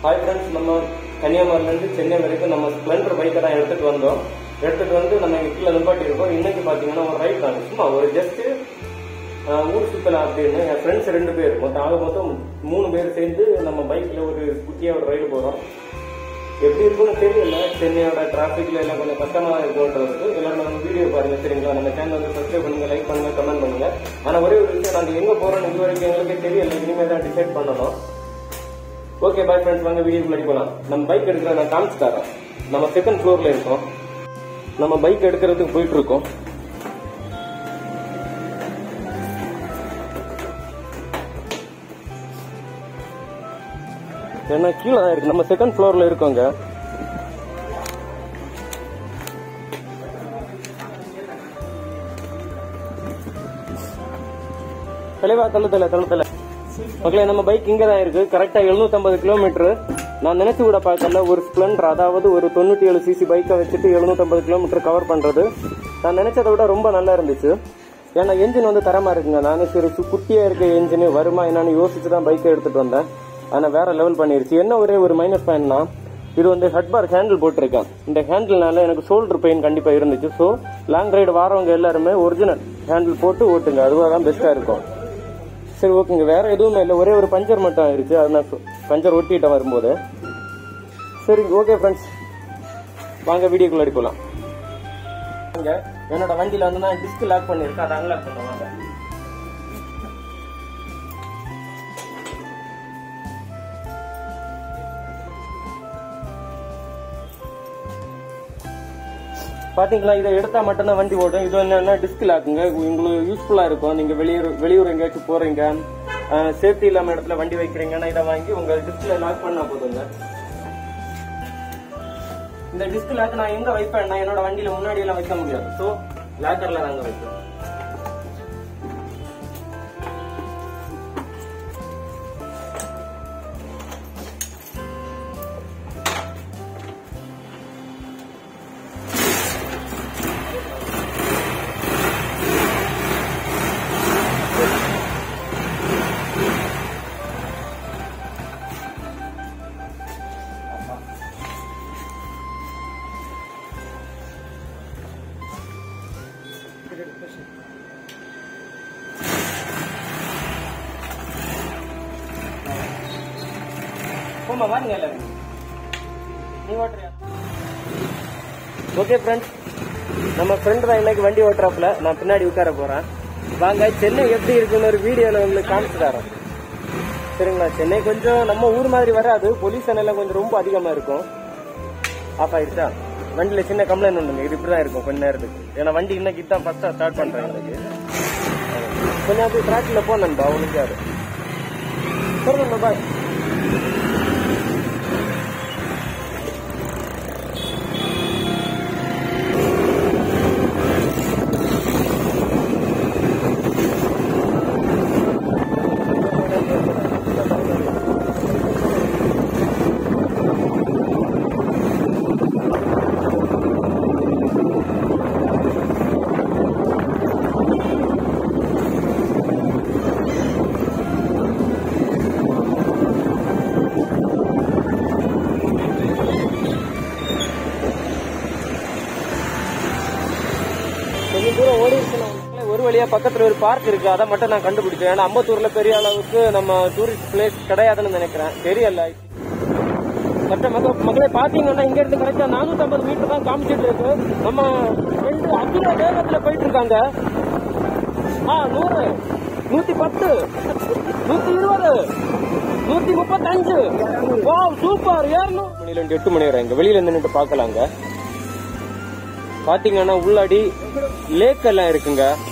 hi friends நம்ம கன்னியாகுமரிலேருந்து சென்னை வரைக்கும் நம்ம ஸ்ப்ளெண்டர் பைக்கை தான் எடுத்துட்டு வந்தோம் எடுத்துட்டு வந்து நம்ம இங்க கீழே நிப்பாட்டி இருக்கோம் இன்னைக்கு பார்த்தீங்கன்னா ஒரு ரைட் தான் சும்மா ஒரு ஜஸ்ட் ஊர் சுத்தலாம் அப்படின்னு என் ஃப்ரெண்ட்ஸ் ரெண்டு பேர் மொத்தம் ஆக மொத்தம் மூணு பேர் சேர்ந்து நம்ம பைக்கில் ஒரு குட்டியாக ஒரு ரைடு போகிறோம் எப்படி இருக்கும்னு தெரியல சென்னையோட டிராஃபிக்ல எல்லாம் கொஞ்சம் கஷ்டமா இருக்கும்ன்றது எல்லாரும் நம்ம வீடியோ பாருங்க சரிங்களா நம்ம சேனல் வந்து சப்ஸ்கிரைப் பண்ணுங்க லைக் பண்ணுங்க கமெண்ட் பண்ணுங்க ஆனா ஒரே ஒரு விஷயம் நாங்க எங்க போறோம்னு இது வரைக்கும் எங்களுக்கே தெரியல இனிமே தான் டிசைட் பண்ணணும் ஓகே பாய் ஃப்ரெண்ட்ஸ் வாங்க வீடியோக்குள்ள போலாம் நம்ம பைக் எடுக்கிற நான் காமிச்சு தரேன் நம்ம செகண்ட் ஃப்ளோர்ல இருக்கோம் நம்ம பைக் எடுக்கிறதுக்கு போயிட்டு இருக்கோம் ஏன்னா கீழே தான் இருக்கு நம்ம செகண்ட் ஃப்ளோர்ல இருக்கோங்க தலைவா தள்ளு தலை தள்ளு தலை மக்களே நம்ம பைக் இங்க தான் இருக்கு கரெக்டா 750 கிலோமீட்டர் நான் நினைச்சு கூட பார்க்கல ஒரு ஸ்ப்ளெண்டர் அதாவது ஒரு தொண்ணூத்தி ஏழு சிசி பைக்கை வச்சுட்டு 750 கிலோமீட்டர் கவர் பண்றது நான் நினைச்சதை விட ரொம்ப நல்லா இருந்துச்சு ஏன்னா என்ஜின் வந்து தரமா இருக்குங்க நானே சரி சு- குட்டியா இருக்க என்ஜின் வருமா என்னன்னு யோசிச்சு தான் பைக்கை எடுத்துட்டு வந்தேன் ஆனா வேற லெவல் பண்ணிருச்சு என்ன ஒரே ஒரு மைனஸ் பாயிண்ட்னா இது வந்து ஹட் பார் ஹேண்டில் போட்டிருக்கேன் இந்த ஹேண்டில்னால எனக்கு ஷோல்டர் பெயின் கண்டிப்பா இருந்துச்சு ஸோ லாங் ரைடு வாரவங்க எல்லாருமே ஒரிஜினல் ஹேண்டில் போட்டு ஓட்டுங்க அதுவாக தான் பெஸ்டா இருக்கும் சரி ஓகேங்க வேற எதுவுமே இல்லை ஒரே ஒரு பஞ்சர் மட்டும் ஆயிருச்சு அது நான் சொ- பஞ்சர் ஒட்டிட்டேன் வரும்போது சரி ஓகே ஃப்ரெண்ட்ஸ் வாங்க வீடியோக்குள்ள அடிக்கலாம் வாங்க என்னோட வண்டியில வந்து நான் டிஸ்க் லாக் பண்ணிருக்கேன் அதை அன்லாக் பண்ண வாங்க பாத்தீங்களா இதை எடுத்தா மட்டும்தான் வண்டி ஓடும் இது என்னன்னா டிஸ்க் லாக்குங்க உங்களுக்கு யூஸ்ஃபுல்லா இருக்கும் நீங்க வெளியூர் வெளியூர் எங்கேயாச்சும் போறீங்க சேஃப்டி இல்லாம இடத்துல வண்டி வைக்கிறீங்கன்னா இதை வாங்கி உங்க டிஸ்க்ல லாக் பண்ணா போதுங்க இந்த டிஸ்க் லாக் நான் எங்க வைப்பேன்னா என்னோட வண்டியில முன்னாடி எல்லாம் வைக்க முடியாது சோ லாக்கர்ல தாங்க வைப்பேன் போமா வாங்க எல்லாரும் நீ ஓட்டுறியா ஓகே ஃப்ரெண்ட்ஸ் நம்ம ஃப்ரெண்ட் தான் இன்னைக்கு வண்டி ஓட்டுறாப்புல நான் பின்னாடி உட்கார போறேன் வாங்க சென்னை எப்படி இருக்குன்னு ஒரு வீடியோல உங்களுக்கு காமிச்சு தரேன் சரிங்களா சென்னை கொஞ்சம் நம்ம ஊர் மாதிரி வராது பொல்யூஷன் எல்லாம் கொஞ்சம் ரொம்ப அதிகமா இருக்கும் ஆஃப் ஆயிடுச்சா வண்டியில சின்ன கம்ப்ளைண்ட் உண்டுங்க இது இப்படிதான் இருக்கும் கொஞ்ச நேரத்துக்கு ஏன்னா வண்டி இன்னைக்கு தான் ஃபர்ஸ்டா ஸ்டார்ட் பண்றேன் இன்னைக்கு கொஞ்சம் அப்படி ட்ராக்ல போ நண்பா அவனுக்கு யாரு சொல்லுங்க பாய் கொஞ்சம் தூரம் ஓடி இருக்கணும் ஒரு வழியா பக்கத்துல ஒரு பார்க் இருக்கு அதை மட்டும் நான் கண்டுபிடிச்சேன் ஏன்னா அம்பத்தூர்ல பெரிய அளவுக்கு நம்ம டூரிஸ்ட் பிளேஸ் கிடையாதுன்னு நினைக்கிறேன் தெரியல மற்ற மக்கள் மக்களே பாத்தீங்கன்னா இங்க இருந்து கரெக்டா நானூத்தி ஐம்பது மீட்டர் தான் காமிச்சிட்டு இருக்கு நம்ம ரெண்டு அகில வேகத்துல போயிட்டு இருக்காங்க ஆ நூறு நூத்தி பத்து நூத்தி இருபது நூத்தி முப்பத்தஞ்சு வாவ் சூப்பர் ஏறணும் மணில இருந்து எட்டு மணி வரை இங்க வெளியில நின்னுட்டு பார்க்கலாங்க பாத்தீங்கன்னா உள்ளாடி லேக் எல்லாம் இருக்குங்க